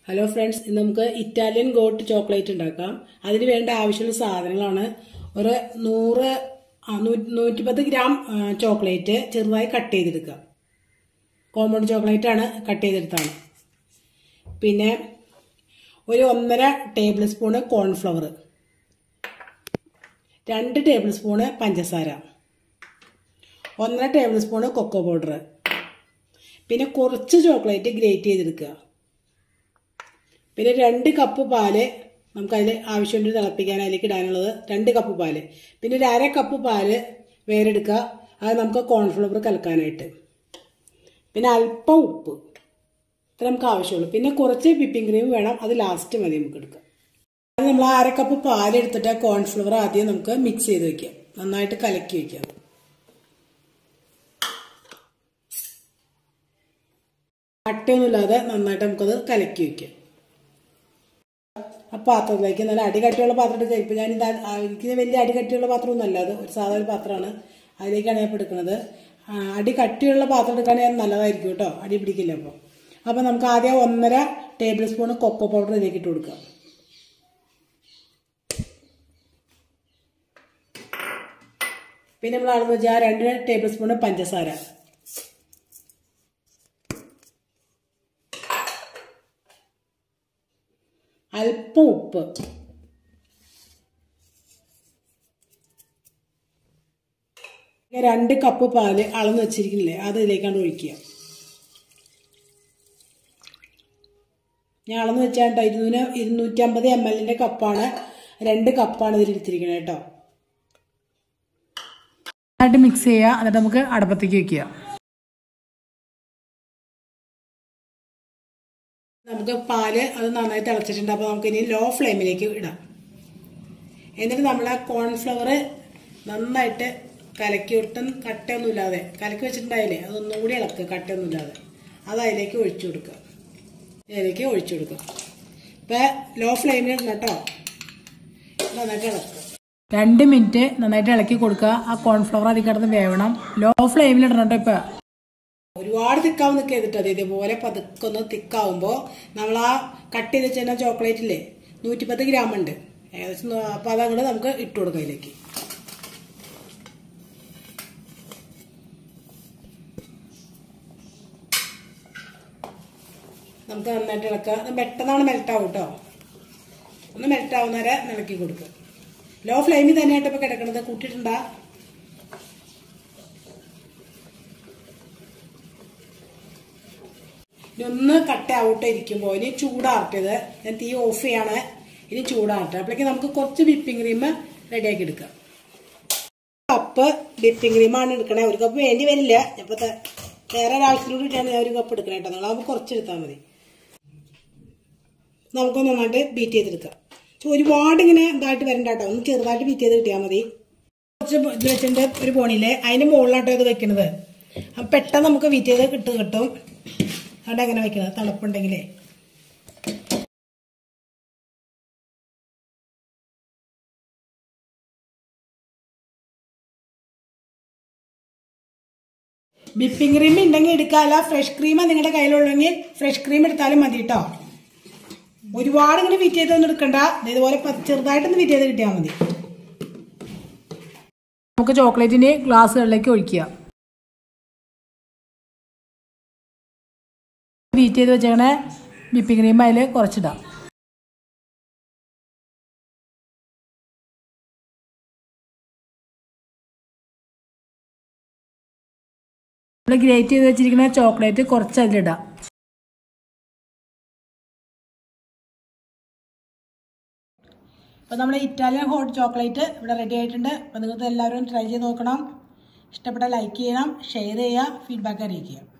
hello friends ഇന്ന് നമുക്ക് Italian got chocolate ഉണ്ടാക്കാം അതിന് വേണ്ട ആവശ്യമുള്ള സാധനങ്ങളാണ് ഒരു നൂറ് ആ, നൂ- നൂറ്റിപ്പത്ത് ഗ്രാം ആ, ചോക്ലേറ്റ് ചെറുതായി കട്ട് ചെയ്തെടുക്കുക കോമ്പൗണ്ട് ചോക്ലേറ്റ് ആണ് കട്ട് ചെയ്തെടുത്താണ് പിന്നെ ഒരു ഒന്നര ടേബിൾ സ്പൂണ് കോൺഫ്ലവർ രണ്ട് ടേബിൾ സ്പൂണ് പഞ്ചസാര ഒന്നര ടേബിൾ സ്പൂണ് കൊക്കോ പൗഡർ പിന്നെ കുറച്ച് ചോക്ലേറ്റ് ഗ്രേറ്റ് ചെയ്തെടുക്കുക പിന്നെ രണ്ട് കപ്പ് പാല് നമുക്കതിൽ ആവശ്യമുണ്ട് തിളപ്പിക്കാൻ അതിലേക്ക് ഇടാനുള്ളത് രണ്ട് കപ്പ് പാല് പിന്നെ ഒരു അര കപ്പ് പാല് വേറെ എടുക്കുക അത് നമുക്ക് കോൺഫ്ലവർ കലക്കാനായിട്ട് പിന്നെ അല്പം ഉപ്പ് ഇത്ര നമുക്ക് ആവശ്യമുള്ളൂ പിന്നെ കുറച്ച് വിപ്പിംഗ് ക്രീം വേണം അത് ലാസ്റ്റ് മതി നമുക്ക് എടുക്കാം അത് നമ്മൾ ആ അര കപ്പ് പാല് എടുത്തിട്ട് കോൺഫ്ലവർ ആദ്യം നമുക്ക് മിക്സ് ചെയ്ത് വെക്കാം നന്നായിട്ട് കലക്കി വെക്കാം കട്ടയൊന്നുമില്ലാതെ നന്നായിട്ട് നമുക്കത് കലക്കി വെക്കാം ആ പാത്രത്തിലേക്ക് നല്ല അടികട്ടിയുള്ള പാത്രം എടുക്കുക ഇപ്പം ഞാൻ ഇതാ എനിക്ക് വലിയ അടികട്ടിയുള്ള പാത്രമൊന്നുമല്ല അത് ഒരു സാധാരണ പാത്രമാണ് അതിലേക്കാണ് ഞാൻ ഇപ്പോൾ എടുക്കുന്നത് ആ, അടി കട്ടിയുള്ള പാത്രം എടുക്കുകയാണെങ്കിൽ അത് നല്ലതായിരിക്കും കേട്ടോ അടി പിടിക്കില്ല അപ്പോൾ അപ്പോൾ നമുക്ക് ആദ്യം ഒന്നര ടേബിൾ സ്പൂൺ കൊക്കോ പൗഡർ ഇതിലേക്ക് ഇട്ട് കൊടുക്കാം പിന്നെ നമ്മൾ അളന്ന് വെച്ചാൽ രണ്ട് ടേബിൾ സ്പൂൺ പഞ്ചസാര അല്പം ഉപ്പ് രണ്ട് കപ്പ് പാല് അളന്ന് വെച്ചിരിക്കുന്നില്ലേ അത് ഇതിലേക്കാണ് ഒഴിക്കുക ഞാൻ അളന്ന് വെച്ചാൽ കേട്ടോ ഇരുന്നൂറ് ഇരുന്നൂറ്റമ്പത് എം എല്ലിന്റെ കപ്പാണ് രണ്ട് കപ്പാണ് ഇതിൽ എടുത്തിരിക്കുന്നത് കേട്ടോ നന്നായിട്ട് മിക്സ് ചെയ്യുക എന്നിട്ട് നമുക്ക് അടുപ്പത്തേക്ക് വെക്കുക നമുക്ക് പാല് അത് നന്നായി തിളച്ചിട്ടുണ്ട് അപ്പോൾ നമുക്ക് ഇനി ലോ ഫ്ലെയിമിലേക്ക് ഇടാം എന്നിട്ട് നമ്മൾ ആ കോൺഫ്ലവർ നന്നായിട്ട് കലക്കി ഒട്ടും കട്ടയൊന്നുമില്ലാതെ കലക്കി വെച്ചിട്ടുണ്ടായില്ലേ അതൊന്നും കൂടി ഇളക്കുക കട്ടയൊന്നുമില്ലാതെ അത് അതിലേക്ക് ഒഴിച്ചു കൊടുക്കുക ഇതിലേക്ക് ഒഴിച്ചു കൊടുക്കുക ഇപ്പം ലോ ഫ്ലെയിമിൽ ഇടണം കേട്ടോ നന്നായിട്ട് ഇളക്കുക രണ്ട് മിനിറ്റ് നന്നായിട്ട് ഇളക്കി കൊടുക്കുക ആ കോൺഫ്ലവർ അതിൽ കിടന്ന് വേവണം ലോ ഫ്ലെയിമിൽ ഇടണം കേട്ടോ ഇപ്പം ഒരുപാട് തിക്കാവും നിൽക്കരുതിട്ട് അത് ഇതേപോലെ പതുക്കൊന്ന് തിക്കാവുമ്പോൾ നമ്മൾ ആ കട്ട് ചെയ്ത് വെച്ചിരുന്ന ചോക്ലേറ്റ് ഇല്ലേ നൂറ്റിപ്പത്ത് ഗ്രാം ഉണ്ട് ഏകദേശം നൂ- അപ്പോൾ അതങ്ങോട്ട് നമുക്ക് ഇട്ട് കൊടുക്കാം ഇതിലേക്ക് നമുക്ക് നന്നായിട്ട് ഇളക്കുക അത് പെട്ടെന്നാണ് മെൽറ്റ് ആവും കേട്ടോ ഒന്ന് മെൽറ്റ് ആവുന്നവരെ ഇളക്കി കൊടുക്കുക ലോ ഫ്ലെയിമിൽ തന്നെയായിട്ട് ഇപ്പോൾ കിടക്കണത് കൂട്ടിയിട്ടുണ്ടാ ഇനി ഒന്ന് കട്ട ഔട്ട് ഇരിക്കുമ്പോൾ ഇനി ചൂടാറട്ടത് ഞാൻ തീ ഓഫ് ചെയ്യാണ് ഇനി ചൂടാറട്ടെ അപ്പോഴേക്ക് നമുക്ക് കുറച്ച് വിപ്പിംഗ് ക്രീം റെഡിയാക്കി എടുക്കാം കപ്പ് വിപ്പിംഗ് ക്രീമാണ് എടുക്കണേ ഒരു കപ്പ് വേണ്ടി വരില്ല ഇപ്പൊ വേറെ ഒരാവശ്യത്തിനോട് ഇട്ടാണ് ഞാൻ ഒരു കപ്പ് എടുക്കണേ കേട്ടോ നിങ്ങളാകുമ്പോൾ കുറച്ച് എടുത്താൽ മതി നമുക്ക് നന്നായിട്ട് ബീറ്റ് ചെയ്തെടുക്കാം പക്ഷെ ഒരുപാട് ഇങ്ങനെ ഇതായിട്ട് വരണ്ട കേട്ടോ ഒന്ന് ചെറുതായിട്ട് ബീറ്റ് ചെയ്ത് കിട്ടിയാൽ മതി കുറച്ച് ഇത് വെച്ചിട്ടുണ്ട് ഒരു പോണിയില് അതിന്റെ മുകളിലാട്ടോ ഇത് വെക്കണത് അപ്പം പെട്ടെന്ന് നമുക്ക് ബീറ്റ് ചെയ്ത് കിട്ടും കിട്ടും അവിടെ എങ്ങനെ വെക്കുന്നത് തണുപ്പുണ്ടെങ്കിലേ വിപ്പിംഗ് ക്രീം ഉണ്ടെങ്കിൽ എടുക്കാല്ല ഫ്രഷ് ക്രീം നിങ്ങളുടെ കയ്യിലുള്ളെങ്കിൽ ഫ്രഷ് ക്രീം എടുത്താലും മതി കേട്ടോ ഒരുപാട് ഇങ്ങനെ ഫിറ്റ് ചെയ്തൊന്നും എടുക്കണ്ട ദേ ഇതുപോലെ പ- ചെറുതായിട്ടൊന്ന് ഫിറ്റ് ചെയ്ത് കിട്ടിയാൽ മതി നമുക്ക് ചോക്ലേറ്റിൻ്റെ ഗ്ലാസ്സുകളിലേക്ക് ഒഴിക്കുക ബീറ്റ് ചെയ്ത് വെച്ചേക്കണേ വിപ്പിംഗ് ക്രീം അതിൽ കുറച്ചിടാം നമ്മൾ ഗ്രേറ്റ് ചെയ്ത് വെച്ചിരിക്കുന്ന ചോക്ലേറ്റ് കുറച്ച് അതിലിടാം അപ്പോൾ നമ്മുടെ ഇറ്റാലിയൻ ഹോട്ട് ചോക്ലേറ്റ് ഇവിടെ റെഡി ആയിട്ടുണ്ട് അപ്പോൾ നിങ്ങൾക്ക് എല്ലാവരും ട്രൈ ചെയ്ത് നോക്കണം ഇഷ്ടപ്പെട്ട ലൈക്ക് ചെയ്യണം ഷെയർ ചെയ്യുക ഫീഡ്ബാക്ക് അറിയിക്കുക